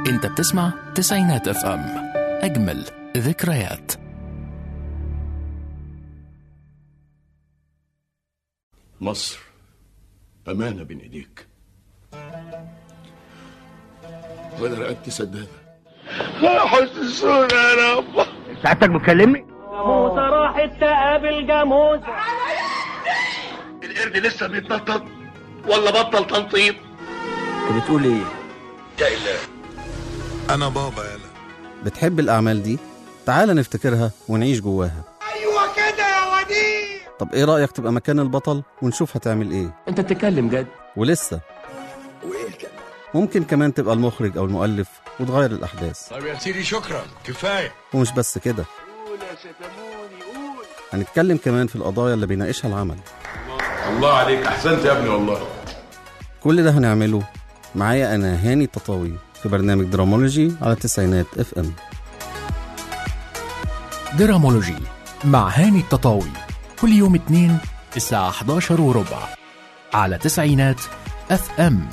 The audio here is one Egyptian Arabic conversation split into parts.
انت بتسمع تسعينات اف ام اجمل ذكريات مصر أمانة بين إيديك وأنا رقبتي سدادة حسسونا يا رب ساعتك بتكلمني موسى راحت تقابل جاموس القرد لسه بيتنطط ولا بطل تنطيط انت بتقول ايه يا إله انا بابا يلا بتحب الأعمال دي؟ تعال نفتكرها ونعيش جواها ايوه كده يا وديع طب إيه رأيك تبقى مكان البطل ونشوف هتعمل إيه؟ انت بتتكلم جد ولسه وايه كده ممكن كمان تبقى المخرج أو المؤلف وتغير الأحداث طب يا سيدي شكرا كفايه ومش بس كده هنتكلم كمان في القضايا اللي بيناقشها العمل الله عليك أحسنت يا ابني والله كل ده هنعمله معايا أنا هاني التطاوي في برنامج درامولوجي على التسعينات اف ام درامولوجي مع هاني التطاوي كل يوم اثنين الساعة 11 وربع على تسعينات اف ام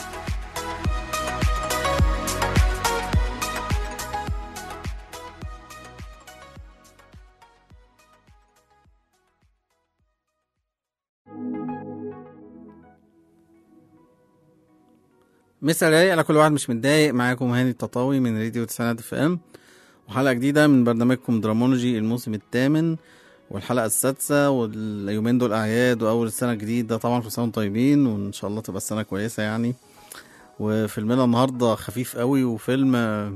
مسا رايق على كل واحد مش متضايق معاكم هاني التطاوي من راديو تسعينات اف ام وحلقة جديدة من برنامجكم درامولوجي الموسم الثامن والحلقة السادسة واليومين دول أعياد وأول السنة الجديدة طبعا كل سنة وانتم طيبين وإن شاء الله تبقى السنة كويسة يعني وفيلمنا النهاردة خفيف قوي وفيلم آه،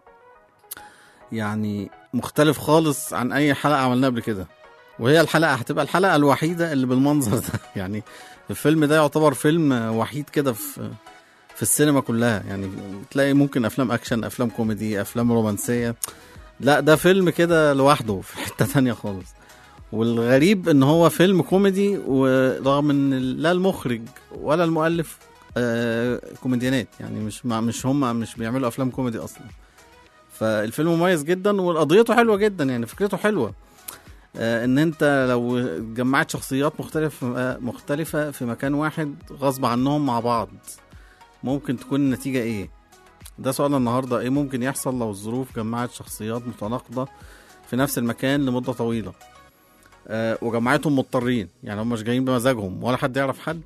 يعني مختلف خالص عن أي حلقة عملناها قبل كده وهي الحلقة هتبقى الحلقة الوحيدة اللي بالمنظر ده يعني الفيلم ده يعتبر فيلم آه، وحيد كده في في السينما كلها يعني تلاقي ممكن افلام اكشن افلام كوميدي افلام رومانسيه لا ده فيلم كده لوحده في حته تانية خالص والغريب ان هو فيلم كوميدي ورغم ان لا المخرج ولا المؤلف آه كوميديانات يعني مش مع مش هم مش بيعملوا افلام كوميدي اصلا فالفيلم مميز جدا وقضيته حلوه جدا يعني فكرته حلوه آه ان انت لو جمعت شخصيات مختلفه آه مختلفه في مكان واحد غصب عنهم مع بعض ممكن تكون النتيجة ايه ده سؤال النهاردة ايه ممكن يحصل لو الظروف جمعت شخصيات متناقضة في نفس المكان لمدة طويلة آه وجمعتهم مضطرين يعني هم مش جايين بمزاجهم ولا حد يعرف حد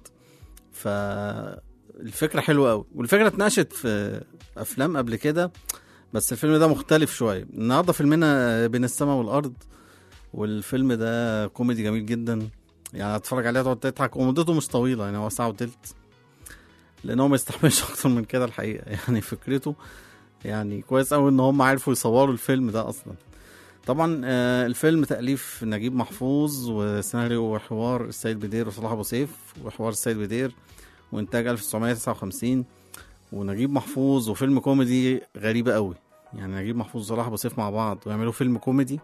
فالفكرة حلوة قوي والفكرة اتناقشت في افلام قبل كده بس الفيلم ده مختلف شوية النهاردة فيلمنا بين السماء والارض والفيلم ده كوميدي جميل جدا يعني هتتفرج عليه تقعد تضحك ومدته مش طويلة يعني هو ساعة وتلت لان هو ما يستحملش اكتر من كده الحقيقه يعني فكرته يعني كويس قوي ان هم عرفوا يصوروا الفيلم ده اصلا طبعا آه، الفيلم تاليف نجيب محفوظ وسيناريو وحوار السيد بدير وصلاح ابو سيف وحوار السيد بدير وانتاج 1959 ونجيب محفوظ وفيلم كوميدي غريبه قوي يعني نجيب محفوظ وصلاح ابو سيف مع بعض ويعملوا فيلم كوميدي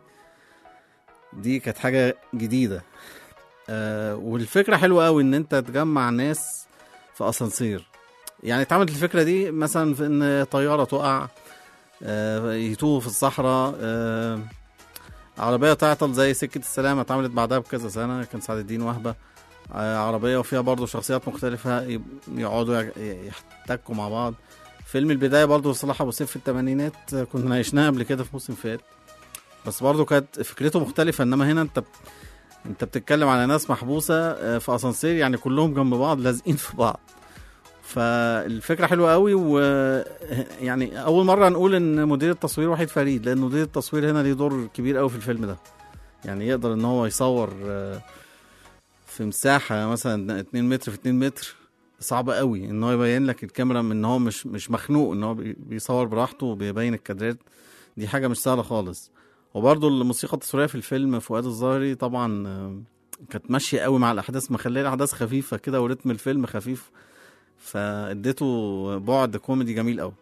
دي كانت حاجه جديده آه والفكره حلوه قوي ان انت تجمع ناس في اسانسير يعني اتعملت الفكره دي مثلا في ان طياره تقع آه، يتوه في الصحراء آه، عربيه تعطل زي سكه السلامه اتعملت بعدها بكذا سنه كان سعد الدين وهبه آه، عربيه وفيها برضو شخصيات مختلفه ي- يقعدوا يع- يحتكوا مع بعض فيلم البدايه برضو لصلاح ابو سيف في الثمانينات آه، كنا ناقشناه قبل كده في موسم فات بس برضو كانت فكرته مختلفه انما هنا انت انت بتتكلم على ناس محبوسه آه، في اسانسير يعني كلهم جنب بعض لازقين في بعض فالفكره حلوه قوي و يعني اول مره نقول ان مدير التصوير وحيد فريد لان مدير التصوير هنا ليه دور كبير قوي في الفيلم ده يعني يقدر ان هو يصور آه، في مساحه مثلا 2 متر في 2 متر صعب قوي ان هو يبين لك الكاميرا من ان هو مش مش مخنوق ان هو بي- بيصور براحته وبيبين الكادرات دي حاجه مش سهله خالص وبرضه الموسيقى التصويريه في الفيلم فؤاد الظاهري طبعا آه، كانت ماشيه قوي مع الاحداث مخليه الاحداث خفيفه كده ورتم الفيلم خفيف فاديته بعد كوميدي جميل قوي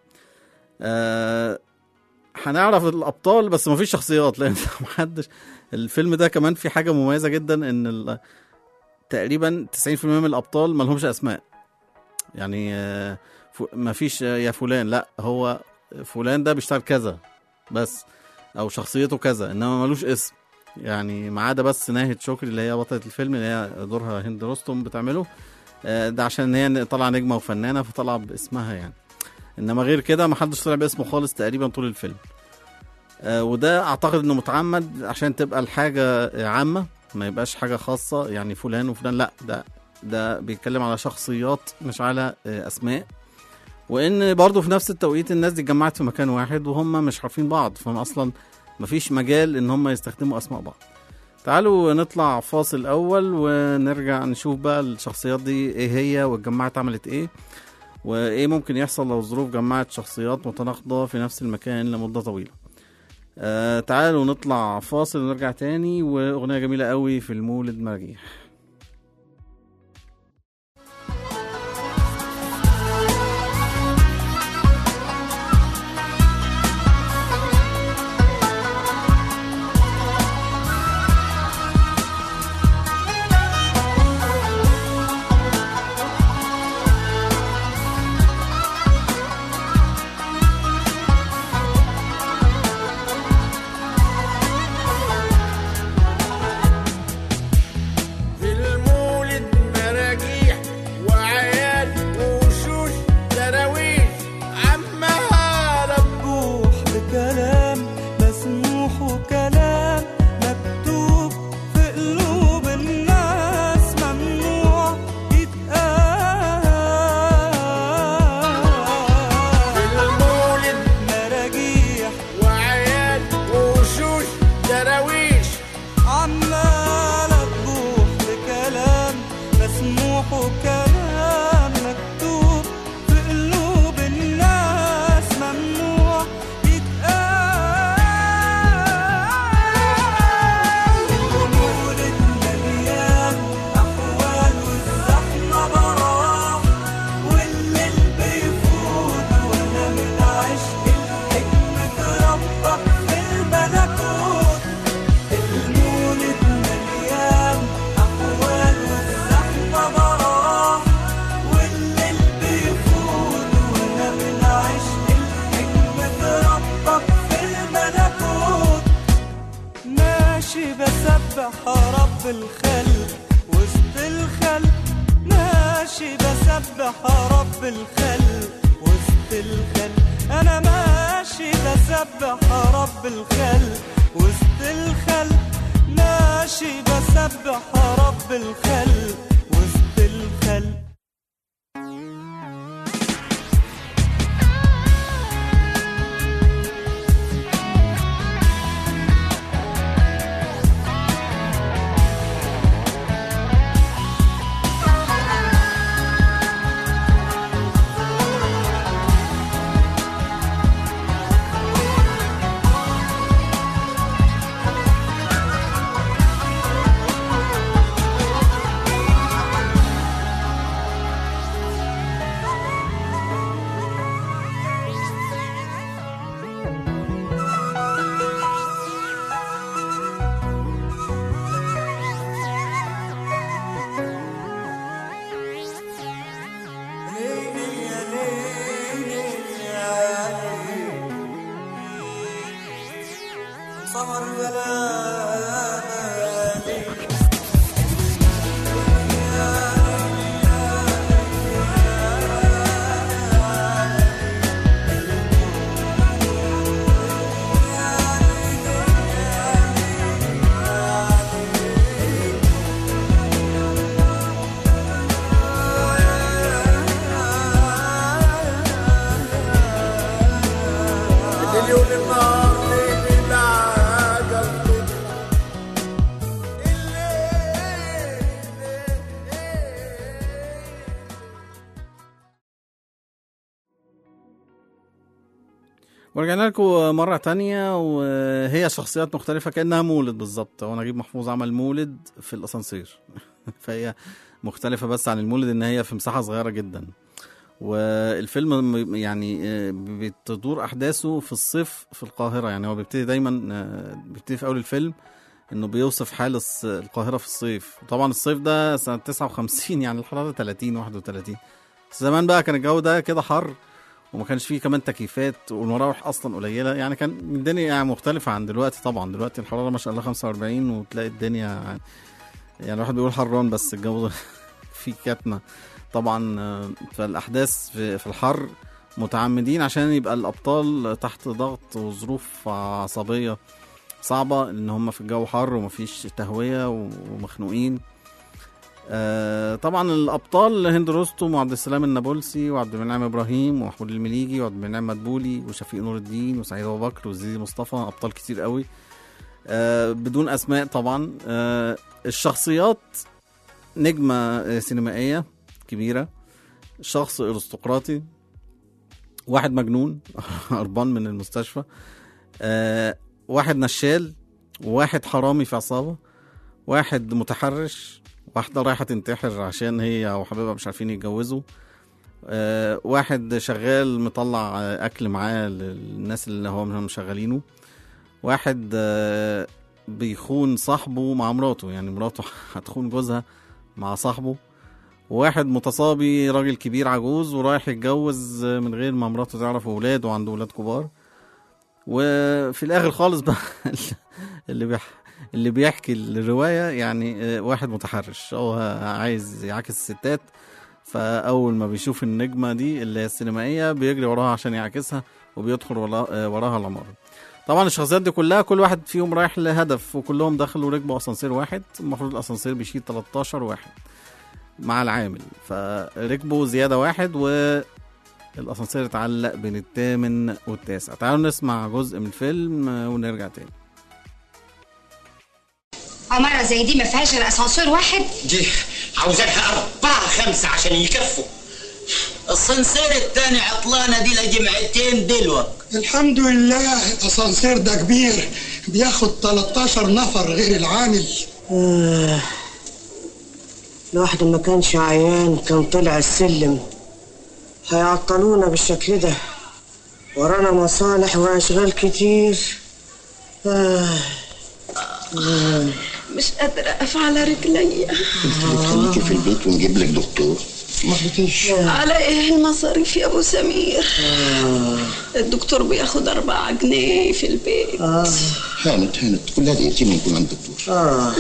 آه هنعرف الابطال بس مفيش شخصيات لان محدش الفيلم ده كمان في حاجه مميزه جدا ان ال... تقريبا 90% من الابطال ما لهمش اسماء يعني آه ف... مفيش آه، يا فلان لا هو فلان ده بيشتغل كذا بس او شخصيته كذا انما ملوش اسم يعني ما عدا بس ناهد شكري اللي هي بطلة الفيلم اللي هي دورها هند رستم بتعمله آه، ده عشان هي طالعه نجمه وفنانه فطالعه باسمها يعني انما غير كده ما حدش طلع باسمه خالص تقريبا طول الفيلم آه وده اعتقد انه متعمد عشان تبقى الحاجه عامه ما يبقاش حاجه خاصه يعني فلان وفلان لا ده ده بيتكلم على شخصيات مش على آه اسماء وان برضه في نفس التوقيت الناس دي اتجمعت في مكان واحد وهم مش عارفين بعض فهم اصلا مفيش مجال ان هم يستخدموا اسماء بعض تعالوا نطلع فاصل اول ونرجع نشوف بقى الشخصيات دي ايه هي واتجمعت عملت ايه وايه ممكن يحصل لو الظروف جمعت شخصيات متناقضة في نفس المكان لمدة طويلة آه تعالوا نطلع فاصل ونرجع تاني واغنية جميلة قوي في المولد مراجيح في المولد مراجيح وعيال ووشوش دراويش عمها مفتوح بكلام مسموح وكلام مكتوب في قلوب الناس ممنوع يتقال في المولد مراجيح وعيال ووشوش دراويش عمالة تبوح بكلام مسموح وكلام مكتوب في قلوب الناس ممنوع يتقال المولد مليان أحوال والزحمة براح والليل بيفوت وأنا من عشق الحكمة ربك في الملكوت المولد مليان أحوال والزحمة براح والليل بيفوت وأنا من عشق الحكمة ربك في الملكوت ماشي بسبح رب الخلق وسط الخلق ماشي بسبح رب الخلق وسط الخلق انا ماشي بسبح رب الخلق وسط الخلق ماشي بسبح رب الخلق وسط الخلق سهر بلالي مليون النهار ليل العجل ورجعنا لكم مرة تانية وهي شخصيات مختلفة كأنها مولد بالظبط هو نجيب محفوظ عمل مولد في الأسانسير فهي مختلفة بس عن المولد إن هي في مساحة صغيرة جدا والفيلم م- يعني آه، بتدور أحداثه في الصيف في القاهرة يعني هو بيبتدي دايما آه، بيبتدي في أول الفيلم إنه بيوصف حال الص- القاهرة في الصيف طبعا الصيف ده سنة 59 يعني الحرارة 30 31 زمان بقى كان الجو ده كده حر وما كانش فيه كمان تكييفات والمراوح اصلا قليله يعني كان الدنيا يعني مختلفه عن دلوقتي طبعا دلوقتي الحراره ما شاء الله 45 وتلاقي الدنيا يعني, يعني الواحد بيقول حران بس الجو فيه كتمه طبعا آه، فالاحداث في, في الحر متعمدين عشان يبقى الابطال تحت ضغط وظروف عصبيه صعبه ان هم في الجو حر ومفيش تهويه ومخنوقين آه طبعا الابطال هند رستم وعبد السلام النابلسي وعبد المنعم ابراهيم ومحمود المليجي وعبد المنعم مدبولي وشفيق نور الدين وسعيد ابو بكر وزيزي مصطفى ابطال كتير قوي آه بدون اسماء طبعا آه الشخصيات نجمه آه، سينمائيه كبيره شخص ارستقراطي واحد مجنون هربان من المستشفى آه واحد نشال وواحد حرامي في عصابه واحد متحرش واحدة رايحة تنتحر عشان هي وحبيبها مش عارفين يتجوزوا آه واحد شغال مطلع آه، أكل معاه للناس اللي هو منهم مشغلينه واحد آه بيخون صاحبه مع مراته يعني مراته هتخون جوزها مع صاحبه وواحد متصابي راجل كبير عجوز ورايح يتجوز آه، من غير ما مراته تعرف ولاده وعنده ولاد كبار وفي الاخر خالص بقى اللي بيح اللي بيحكي الروايه يعني آه، واحد متحرش هو عايز يعاكس الستات فاول ما بيشوف النجمه دي اللي هي السينمائيه بيجري وراها عشان يعاكسها وبيدخل ورا- آه، وراها العماره طبعا الشخصيات دي كلها كل واحد فيهم رايح لهدف وكلهم دخلوا ركبوا اسانسير واحد المفروض الاسانسير بيشيل 13 واحد مع العامل فركبوا زياده واحد و الاسانسير اتعلق بين الثامن والتاسع تعالوا نسمع جزء من الفيلم آه، ونرجع تاني عمارة زي دي ما فيهاش غير اسانسير واحد دي عاوزينها أربعة خمسة عشان يكفوا الصنصير التاني عطلانة دي لجمعتين دلوك الحمد لله الاسانسير ده كبير بياخد 13 نفر غير العامل آه. الواحد ما كانش عيان كان طلع السلم هيعطلونا بالشكل ده ورانا مصالح واشغال كتير آه. آه. مش قادرة اقف على رجلي خليكي في البيت ونجيب لك دكتور ما فيش على ايه المصاريف يا ابو سمير الدكتور بياخد أربعة جنيه في البيت هانت هانت كلها دقيقتين ونكون عند الدكتور آه.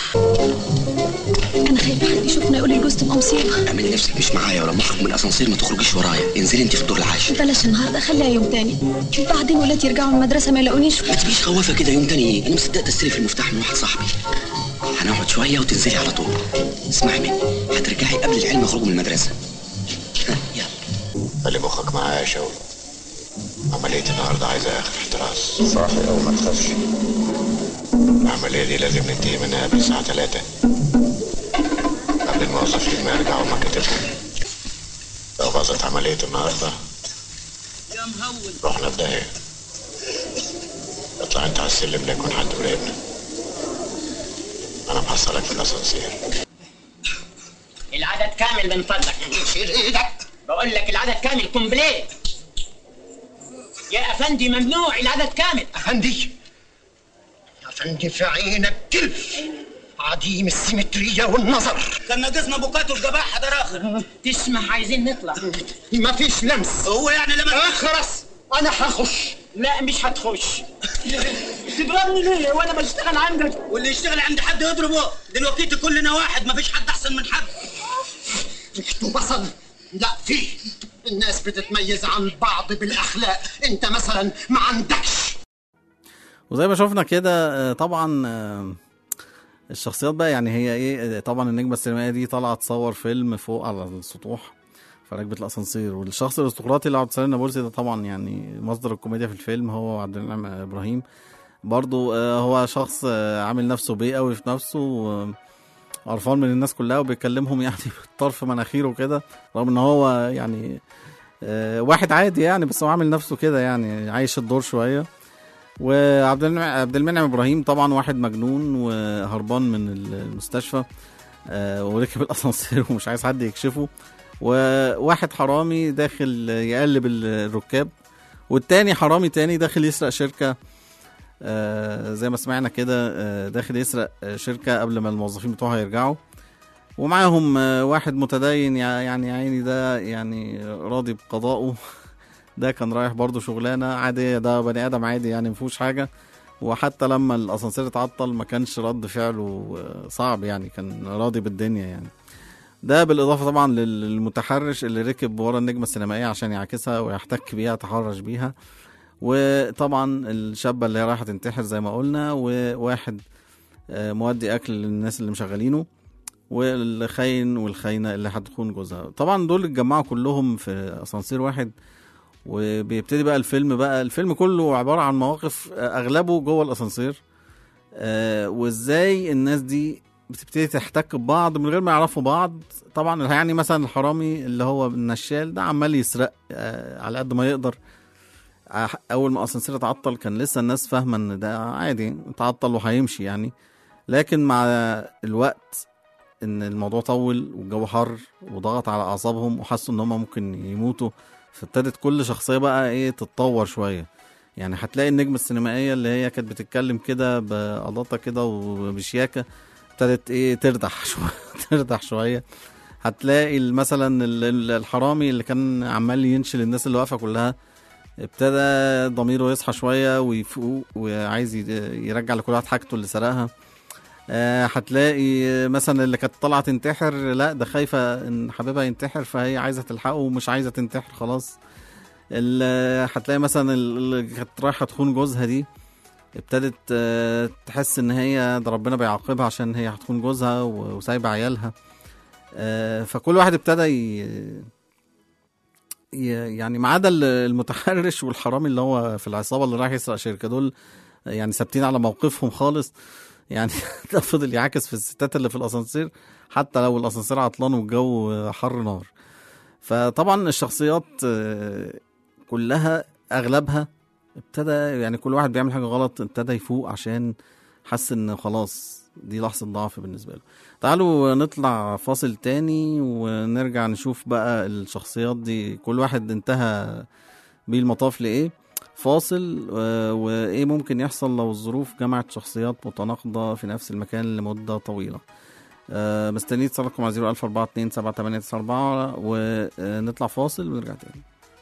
انا خايفة حد يشوفنا يقول الجوز تبقى مصيبة اعمل نفسك مش معايا ولما اخرج من الاسانسير ما تخرجيش ورايا انزلي انت في الدور العاشر بلاش النهارده خليها يوم تاني بعدين ولاد يرجعوا من المدرسة ما يلاقونيش ما تبقيش خوافه كده يوم تاني ايه انا مصدقت استلف المفتاح من واحد صاحبي هنقعد شويه وتنزلي على طول اسمعي مني هترجعي قبل العلم يخرجوا من المدرسه ها، يلا خلي مخك معايا يا شوقي عملية النهاردة عايزة آخر احتراس صاحي أو ما تخافش العملية دي لازم ننتهي منها قبل الساعة تلاتة قبل الموظفين ما يرجعوا مكاتبهم لو باظت عملية النهاردة رحنا في داهية اطلع انت على السلم لا يكون حد مراقبنا أنا محصلك في الأسانسير العدد كامل من فضلك شيل ايدك بقول لك العدد كامل كومبليت يا افندي ممنوع العدد كامل افندي افندي في عينك كلف عديم السيمترية والنظر كان ناقصنا بوكاتو الجباحة ده راخر تسمح عايزين نطلع مفيش لمس هو يعني لما اخرس انا هخش لا مش هتخش تضربني ليه وانا بشتغل عندك واللي يشتغل عند حد يضربه دلوقتي كلنا واحد مفيش حد احسن من حد ريحته بصل لا في الناس بتتميز عن بعض بالاخلاق انت مثلا ما عندكش وزي ما شفنا كده آه، طبعا آه، الشخصيات بقى يعني هي ايه آه، طبعا النجمه السينمائيه دي طالعه تصور فيلم فوق على السطوح في ركبه الاسانسير والشخص الارستقراطي اللي عبد السلام النابلسي ده طبعا يعني مصدر الكوميديا في الفيلم هو عبد المنعم ابراهيم برضو آه، هو شخص آه، عامل نفسه بيه قوي في نفسه و- قرفان من الناس كلها وبيكلمهم يعني بطرف مناخيره كده رغم ان هو يعني آه، واحد عادي يعني بس هو عامل نفسه كده يعني عايش الدور شويه وعبد المنعم عبد المنعم ابراهيم طبعا واحد مجنون وهربان من المستشفى آه، وركب الاسانسير ومش عايز حد يكشفه وواحد حرامي داخل يقلب الركاب والتاني حرامي تاني داخل يسرق شركه آه، زي ما سمعنا كده آه، داخل يسرق آه، شركه قبل ما الموظفين بتوعها يرجعوا ومعاهم آه، واحد متدين يع- يعني يا عيني ده يعني راضي بقضائه ده كان رايح برضه شغلانه عاديه ده بني ادم عادي يعني مفيهوش حاجه وحتى لما الاسانسير اتعطل ما كانش رد فعله آه، صعب يعني كان راضي بالدنيا يعني ده بالاضافه طبعا لل- للمتحرش اللي ركب ورا النجمه السينمائيه عشان يعكسها ويحتك بيها يتحرش بيها وطبعا الشابه اللي هي رايحه تنتحر زي ما قلنا وواحد آه، مودي اكل للناس اللي مشغلينه والخاين والخاينه اللي هتخون جوزها طبعا دول اتجمعوا كلهم في اسانسير واحد وبيبتدي بقى الفيلم بقى الفيلم كله عباره عن مواقف آه، اغلبه جوه الاسانسير آه، وازاي الناس دي بتبتدي تحتك ببعض من غير ما يعرفوا بعض طبعا يعني مثلا الحرامي اللي هو النشال ده عمال يسرق آه، على قد ما يقدر ع- اول ما الاسانسير اتعطل كان لسه الناس فاهمه ان ده عادي اتعطل وهيمشي يعني لكن مع الوقت ان الموضوع طول والجو حر وضغط على اعصابهم وحسوا ان هم ممكن يموتوا فابتدت كل شخصيه بقى ايه تتطور شويه يعني هتلاقي النجمه السينمائيه اللي هي كانت بتتكلم كده بقلاطه كده وبشياكه ابتدت ايه تردح شويه تردح شويه هتلاقي ال- مثلا ال- ال- الحرامي اللي كان عمال ينشل الناس اللي واقفه كلها ابتدى ضميره يصحى شويه ويفوق وعايز ي- يرجع لكل واحد حاجته اللي سرقها آه، هتلاقي مثلا اللي كانت طالعه تنتحر لا ده خايفه ان حبيبها ينتحر فهي عايزه تلحقه ومش عايزه تنتحر خلاص ال- هتلاقي مثلا ال- اللي كانت رايحه تخون جوزها دي ابتدت آه، تحس ان هي ده ربنا بيعاقبها عشان هي هتخون جوزها و- وسايبه عيالها آه، فكل واحد ابتدى ي... ي- يعني ما عدا ال- المتحرش والحرامي اللي هو في العصابه اللي رايح يسرق شركه دول يعني ثابتين على موقفهم خالص يعني ده فضل يعاكس في الستات اللي في الاسانسير حتى لو الاسانسير عطلان والجو حر نار فطبعا الشخصيات آه، كلها اغلبها ابتدى يعني كل واحد بيعمل حاجه غلط ابتدى يفوق عشان حس ان خلاص دي لحظه ضعف بالنسبه له تعالوا نطلع فاصل تاني ونرجع نشوف بقى الشخصيات دي كل واحد انتهى بيه المطاف لايه فاصل آه، وايه ممكن يحصل لو الظروف جمعت شخصيات متناقضه في نفس المكان لمده طويله آه، مستنيين اتصالكم على 01042 7894 ونطلع فاصل ونرجع تاني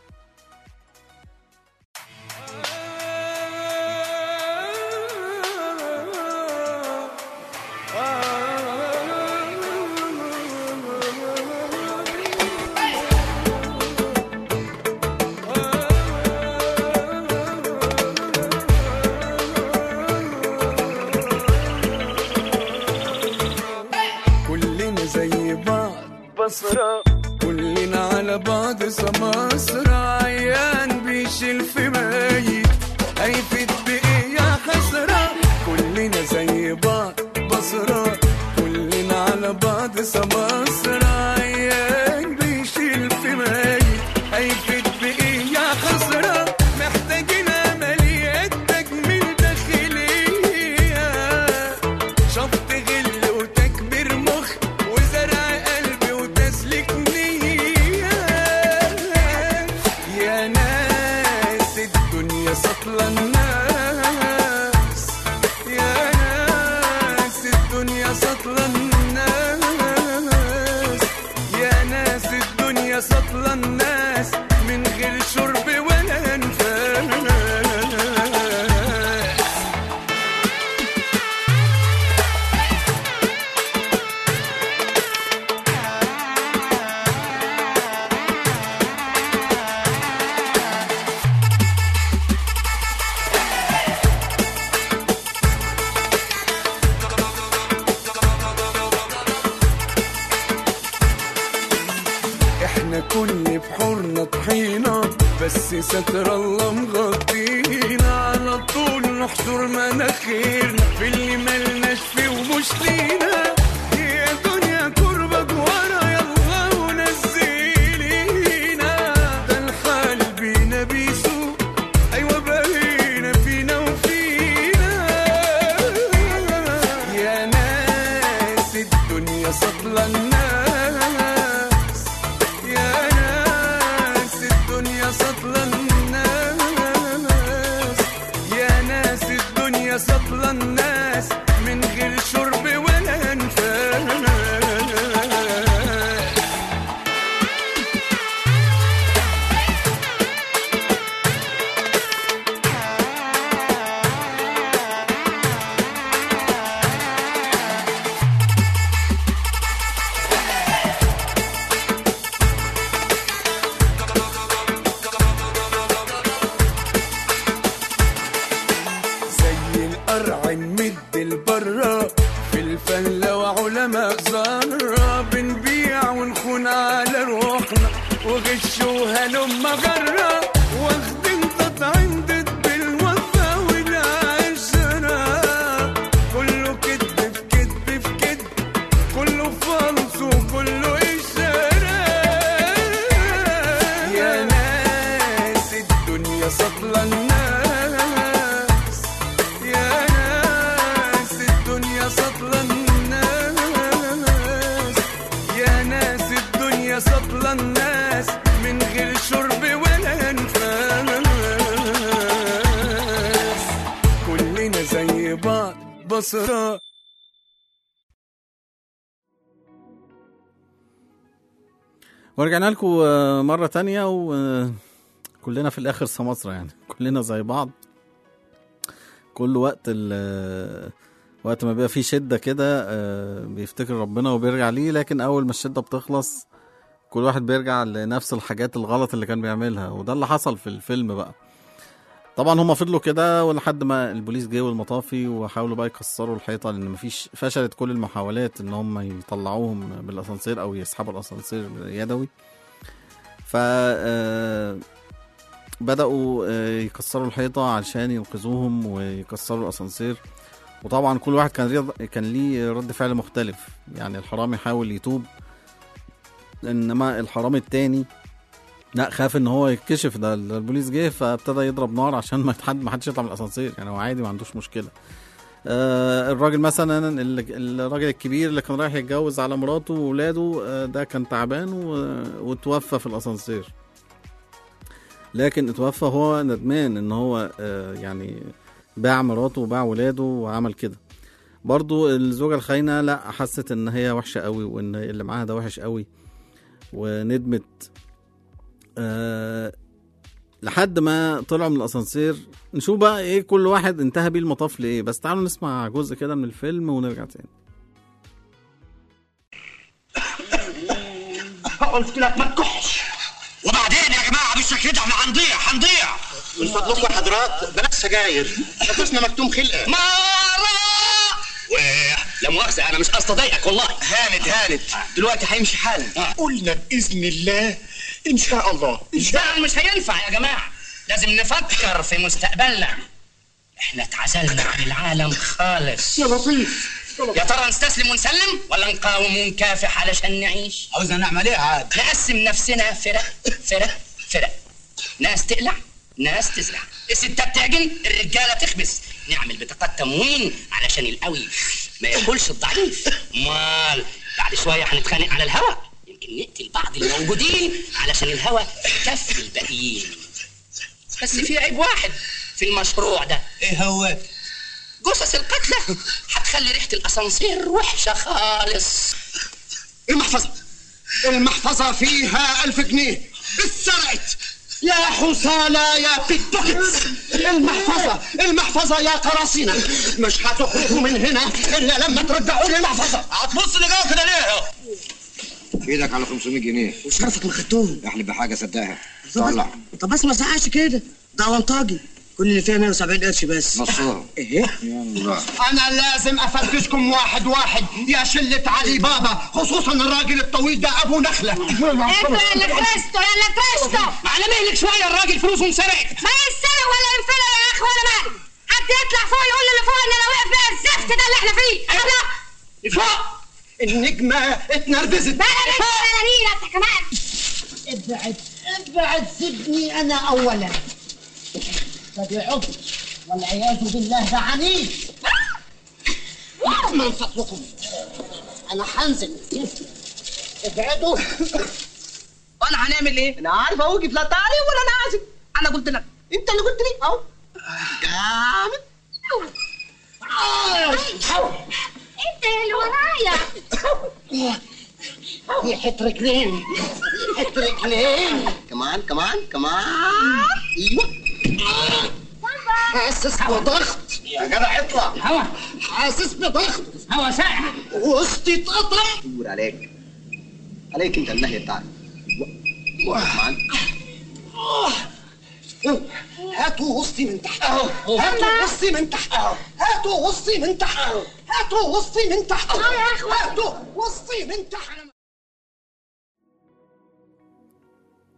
كلنا زي بعض بصرة كلنا على بعض سماسرة عيان بيشيل في ميت هيفيد بإيه يا حسرة كلنا زي بعض بصرة كلنا على بعض سماسرة عيان بيشيل في ميت هيفيد بإيه يا حسرة محتاجين عمليات تجميل داخلية شفط غل وتكبير مخ وزرع قلبي وتسليك نية يا ناس الدنيا سطلة الناس يا ناس الدنيا سطلة الناس يا ناس الدنيا سطلة الناس من غير شرب ولا انفاس احنا كل بحورنا طحينة بس ستر الله مغطينا على طول نحضر مناخيرنا في اللي ملناش فيه ومش لينا يا دنيا كربك ورا يلا ونزلينا ده الحال بينا بيسوق ايوه بقينا فينا وفينا يا ناس الدنيا سطلة الناس يا ناس الدنيا سطلة الناس يا ناس الدنيا سطلة الناس من غير شرب ولا وغشوا هلم جرة واخدين تطعيم ضد الوفا والعشرة كله كدب في كدب في كدب كله فلس وكله إشارة يا ناس الدنيا سطلة الناس يا ناس الدنيا سطلة الناس يا ناس الدنيا سطلة الناس من غير شرب ولا انفاس كلنا زي بعض بصرة ورجعنا لكم مرة تانية وكلنا في الآخر سماسرة يعني كلنا زي بعض كل وقت ال وقت ما بيبقى فيه شدة كده آه، بيفتكر ربنا وبيرجع ليه لكن أول ما الشدة بتخلص كل واحد بيرجع لنفس الحاجات الغلط اللي كان بيعملها وده اللي حصل في الفيلم بقى طبعا هما فضلوا كده ولحد ما البوليس جه والمطافي وحاولوا بقى يكسروا الحيطه لان مفيش فشلت كل المحاولات ان هم يطلعوهم بالاسانسير او يسحبوا الاسانسير يدوي ف آه، بدأوا آه، يكسروا الحيطة عشان ينقذوهم ويكسروا الأسانسير وطبعا كل واحد كان ريض... كان ليه رد فعل مختلف يعني الحرامي حاول يتوب انما الحرامي التاني لا خاف ان هو يتكشف ده ده البوليس جه فابتدى يضرب نار عشان ما حد ما حدش يطلع من الاسانسير يعني هو عادي ما عندوش مشكله آه الراجل مثلا ال- الراجل الكبير اللي كان رايح يتجوز على مراته واولاده آه ده كان تعبان و- وتوفى في الاسانسير لكن اتوفى هو ندمان ان هو آه يعني باع مراته وباع ولاده وعمل كده برضو الزوجة الخاينة لا حست ان هي وحشة قوي وان اللي معاها ده وحش قوي وندمت آه لحد ما طلعوا من الاسانسير نشوف بقى ايه كل واحد انتهى بيه المطاف لايه بس تعالوا نسمع جزء كده من الفيلم ونرجع تاني قلت لك ما تكحش وبعدين يا جماعه بالشكل ده احنا هنضيع هنضيع من فضلكم يا حضرات بلاش سجاير نفسنا مكتوم خلقه لا مؤاخذة أنا مش قصدي أضايقك والله هانت هانت دلوقتي هيمشي حالا قلنا باذن الله ان شاء الله اشتغل مش هينفع يا جماعة لازم نفكر في مستقبلنا احنا اتعزلنا عن العالم خالص يا لطيف يا ترى نستسلم ونسلم ولا نقاوم ونكافح علشان نعيش عاوزنا نعمل ايه عاد نقسم نفسنا فرق فرق فرق ناس تقلع ناس تزرع الستات تعجن الرجاله تخبز نعمل بطاقات تموين علشان القوي ما ياكلش الضعيف مال بعد شويه هنتخانق على الهوا يمكن نقتل بعض الموجودين علشان الهوا يكفي الباقيين بس في عيب واحد في المشروع ده ايه هو جثث القتلى هتخلي ريحه الاسانسير وحشه خالص المحفظه المحفظه فيها ألف جنيه اتسرقت يا حصالة يا بيتبوكيتس المحفظة المحفظة يا قراصنة مش هتخرجوا من هنا إلا لما ترجعوا لي المحفظة هتبص لجوه كده ليه ايدك على 500 جنيه وشرفك ما خدتوهم احلف بحاجه صدقها طلع طب بس ما تزعقش كده ده ونطاجي كل اللي فيها 170 قرش بس نصهم ايه يلا أنا لازم أفتشكم واحد واحد يا شلة علي بابا خصوصا الراجل الطويل ده أبو نخلة انتوا اللي كرستوا اللي كرستوا على مهلك شويه الراجل فلوسه انسرقت ما يسرق ولا ينفلق يا اخي ولا مال حد يطلع فوق يقول اللي فوق ان انا واقف بيها الزفت ده اللي احنا فيه انا فوق النجمة اتنرفزت بقى مش انا نيلة انت كمان ابعد ابعد سيبني انا اولا ده بيعض والعياذ بالله ده عنيف من فضلكم انا هنزل ابعدوا وانا هنعمل ايه؟ انا عارف اوقف لا تعالي ولا انا عازم انا قلت لك انت اللي قلت لي اهو جامد انت اللي ورايا ريحة رجلين ريحة رجلين كمان كمان كمان ايوه حاسس بضغط يا جدع اطلع هوا حاسس بضغط هوا ساقع وسطي اتقطع دور عليك عليك انت الناحيه بتاعتك كمان هاتوا وسطي من تحت اهو هاتوا وسطي من تحت اهو هاتوا وسطي من تحت اهو هاتوا وسطي من تحت اهو هاتوا وسطي من تحت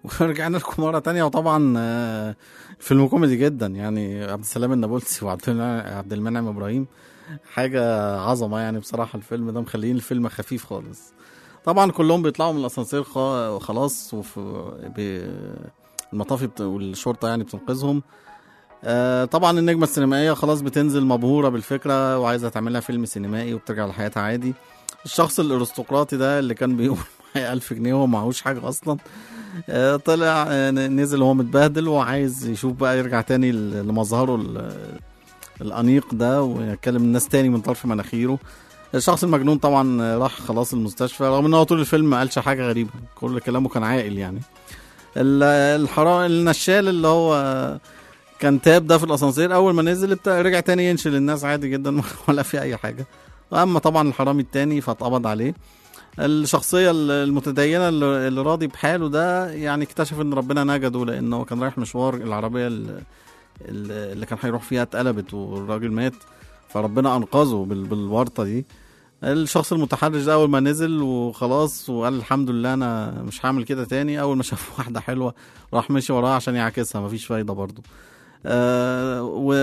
ورجعنا لكم مرة تانية وطبعا آه، فيلم كوميدي جدا يعني عبد السلام النابلسي وعبد المنعم- عبد المنعم ابراهيم حاجة عظمة يعني بصراحة الفيلم ده مخلين الفيلم خفيف خالص طبعا كلهم بيطلعوا من الاسانسير خا- خلاص وفي ب- المطافي بت... والشرطة يعني بتنقذهم آه، طبعا النجمة السينمائية خلاص بتنزل مبهورة بالفكرة وعايزة تعملها فيلم سينمائي وبترجع لحياتها عادي الشخص الارستقراطي ده اللي كان بيقول معايا 1000 جنيه وهو معهوش حاجة أصلا آه، طلع آه، نزل وهو متبهدل وعايز يشوف بقى يرجع تاني ل- لمظهره ال- الأنيق ده ويكلم الناس تاني من طرف مناخيره الشخص المجنون طبعا آه، راح خلاص المستشفى رغم ان هو طول الفيلم ما قالش حاجة غريبة كل كلامه كان عاقل يعني ال- الحرام النشال اللي هو كان تاب ده في الاسانسير اول ما نزل بتاع رجع تاني ينشل الناس عادي جدا ولا في اي حاجه واما طبعا الحرامي التاني فاتقبض عليه الشخصيه المتدينه اللي اللي راضي بحاله ده يعني اكتشف ان ربنا نجده لانه كان رايح مشوار العربيه اللي, اللي كان هيروح فيها اتقلبت والراجل مات فربنا انقذه بال- بالورطه دي الشخص المتحرش ده اول ما نزل وخلاص وقال الحمد لله انا مش هعمل كده تاني اول ما شاف واحده حلوه راح مشي وراها عشان يعاكسها مفيش فايده برضه آه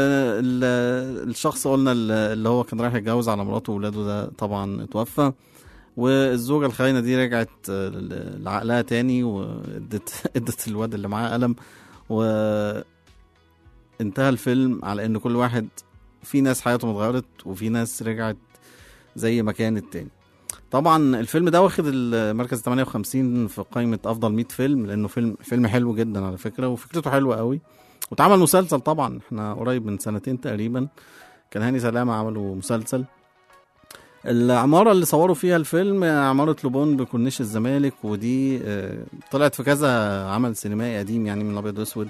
والشخص قلنا ال- اللي هو كان رايح يتجوز على مراته وولاده ده طبعا اتوفى والزوجة الخاينة دي رجعت آه، ل- لعقلها تاني وادت ادت الواد اللي معاه قلم وانتهى الفيلم على ان كل واحد في ناس حياتهم اتغيرت وفي ناس رجعت زي ما كانت تاني طبعا الفيلم ده واخد المركز 58 في قائمة أفضل 100 فيلم لأنه فيلم فيلم حلو جدا على فكرة وفكرته حلوة قوي واتعمل مسلسل طبعا احنا قريب من سنتين تقريبا كان هاني سلامة عملوا مسلسل العمارة اللي صوروا فيها الفيلم عمارة لوبون بكورنيش الزمالك ودي آه، طلعت في كذا عمل سينمائي قديم يعني من الأبيض وأسود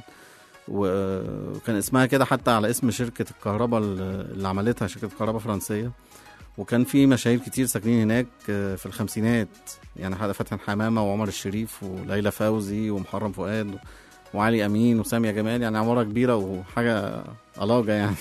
و- وكان اسمها كده حتى على اسم شركة الكهرباء اللي عملتها شركة كهرباء فرنسية وكان في مشاهير كتير ساكنين هناك آه، في الخمسينات يعني حد فتحي حمامة وعمر الشريف وليلى فوزي ومحرم فؤاد وعلي أمين وسامية جمال يعني عمارة كبيرة وحاجة ألاجة يعني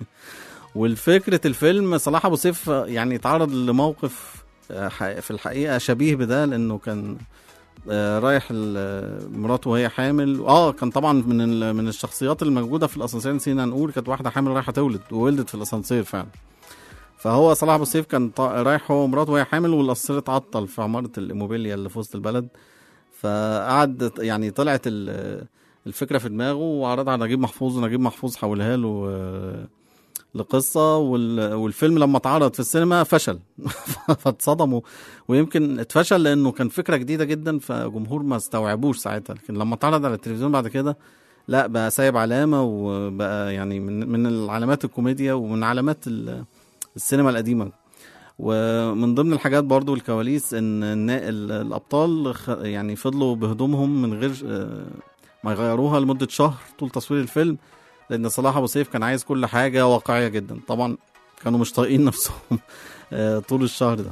والفكرة الفيلم صلاح أبو سيف يعني اتعرض لموقف آه، ح- في الحقيقة شبيه بده لأنه كان آه، رايح ال- مراته وهي حامل اه كان طبعا من ال- من الشخصيات الموجوده في الاسانسير نسينا نقول كانت واحده حامل رايحه تولد وولدت في الاسانسير فعلا فهو صلاح ابو سيف كان طا- رايح هو ومراته وهي حامل والاسانسير اتعطل في عماره الايموبيليا اللي في وسط البلد فقعد يعني طلعت ال- الفكره في دماغه وعرضها على نجيب محفوظ ونجيب محفوظ حولها له آه، لقصه وال- والفيلم لما اتعرض في السينما فشل فاتصدموا ويمكن اتفشل لانه كان فكره جديده جدا فجمهور ما استوعبوش ساعتها لكن لما اتعرض على التلفزيون بعد كده لا بقى سايب علامه وبقى يعني من من العلامات الكوميديا ومن علامات ال- السينما القديمه ومن ضمن الحاجات برضو الكواليس ان النا- ال- الابطال خ- يعني فضلوا بهدومهم من غير آه، ما يغيروها لمده شهر طول تصوير الفيلم لان صلاح ابو سيف كان عايز كل حاجه واقعيه جدا طبعا كانوا مش طايقين نفسهم آه، طول الشهر ده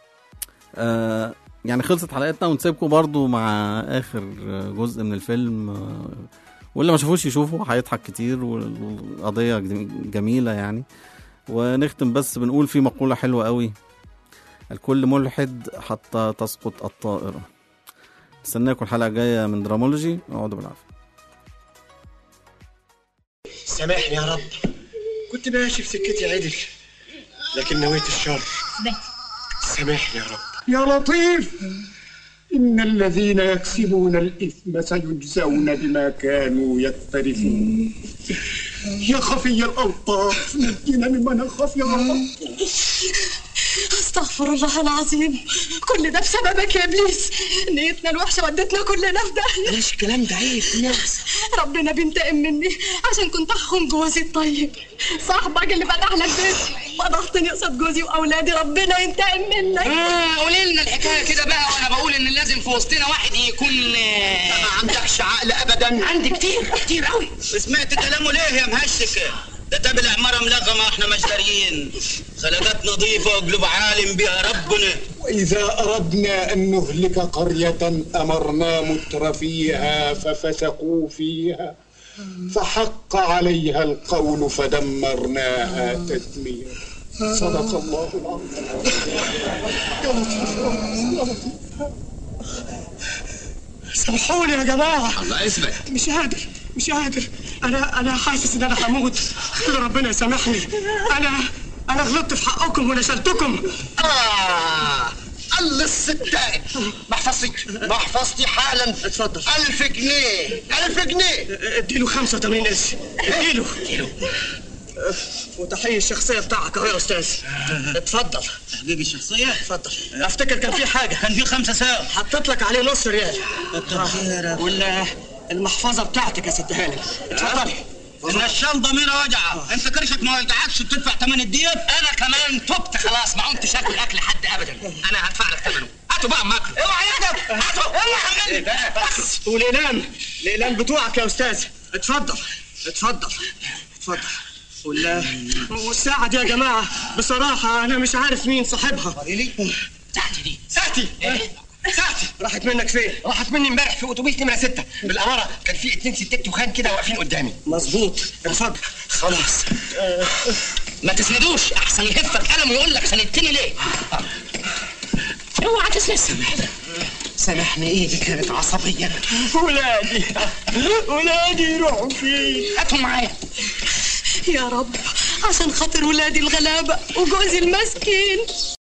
آه، يعني خلصت حلقتنا ونسيبكم برضو مع اخر جزء من الفيلم آه، واللي ما شافوش يشوفوا هيضحك كتير والقضيه جم- جميله يعني ونختم بس بنقول في مقوله حلوه قوي الكل ملحد حتى تسقط الطائره استناكم الحلقه الجايه من درامولوجي اقعدوا بالعافيه سامحني يا رب كنت ماشي في سكتي عدل لكن نويت الشر سامحني يا رب يا لطيف إن الذين يكسبون الإثم سيجزون بما كانوا يقترفون يا خفي الألطاف نجنا مما نخاف يا رب استغفر الله العظيم كل ده بسببك يا ابليس نيتنا الوحشه ودتنا كلنا في داهيه ليش الكلام ده عيب ناس ربنا بينتقم مني عشان كنت اخون جوزي الطيب صاحبك اللي فتح لك بيتي فضحتني قصاد جوزي واولادي ربنا ينتقم منك اه قولي لنا الحكايه كده بقى وانا بقول ان لازم في وسطنا واحد يكون ما عندكش عقل ابدا عندي كتير كتير قوي سمعت كلامه ليه يا مهشك ده تاب العماره ملغمه احنا مش داريين خلقات نظيفه وقلوب عالم بها ربنا وإذا أردنا أن نهلك قرية أمرنا متر فيها ففسقوا فيها فحق عليها القول فدمرناها تدميرا صدق الله العظيم يا لطيف يا لطيف سامحوني يا جماعة الله اسمك مش قادر مش قادر انا انا حاسس ان انا هموت ربنا يسامحني انا انا غلطت في حقكم ونشلتكم آه الله الستات محفظتي محفظتي حالا اتفضل ألف جنيه ألف جنيه اديله 85 قرش اديله وتحية الشخصية بتاعك اهو يا استاذ اتفضل تحقيق الشخصية اتفضل افتكر كان في حاجة كان في خمسة ساعة حطيت لك عليه نص ريال كتر خيرك ولا المحفظة بتاعتك يا ست هانم اتفضلي النشال ضميره وجعه انت كرشك ما وجعكش بتدفع ثمن الديب انا كمان تبت خلاص ما عدتش اكل اكل حد ابدا انا هدفع لك ثمنه هاتوا بقى ماكله اوعى يدك هاتوا اوعى مني بس والاقلام الاقلام بتوعك يا استاذ اتفضل اتفضل اتفضل ولا والساعة دي يا جماعة بصراحة أنا مش عارف مين صاحبها ساعتي دي ساعتي ساعتي راحت منك فين؟ راحت مني امبارح في اتوبيس نمره ستة بالاماره كان في اتنين ستات تخان كده واقفين قدامي مظبوط اتفضل خلاص ما تسندوش احسن يهفك قلم ويقول لك سندتني ليه اوعى تسند سامحني ايدي كانت عصبيه ولادي ولادي يروحوا فين؟ هاتهم معايا يا رب عشان خاطر ولادي الغلابة وجوزي المسكين